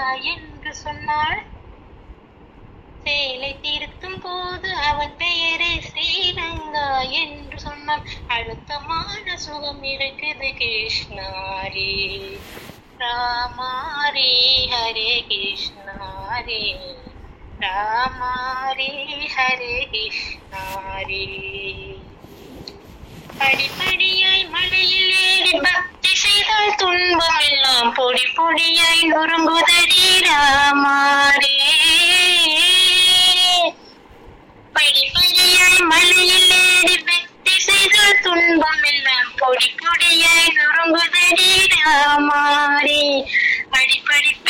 என்று சொன்னாள் சேலை திருத்தும் போது அவன் பெயரை ஸ்ரீரங்கா என்று சொன்னான் அழுத்தமான சுகம் இருக்குது கிருஷ்ணாரி ராமாரி ஹரே கிருஷ்ணாரி ராமாரி ஹரே கிருஷ்ணாரி படிப்படியாய் மலையில் ஏறி பக்தி செய்தால் துன்பம் எல்லாம் பொடி பொடியாய் நொறுங்குதடி ராமாரே படிப்படியாய் மலையில் ஏறி பக்தி செய்தால் துன்பம் எல்லாம் பொடி பொடியாய் நொறுங்குதடி ராமாரே படிப்படி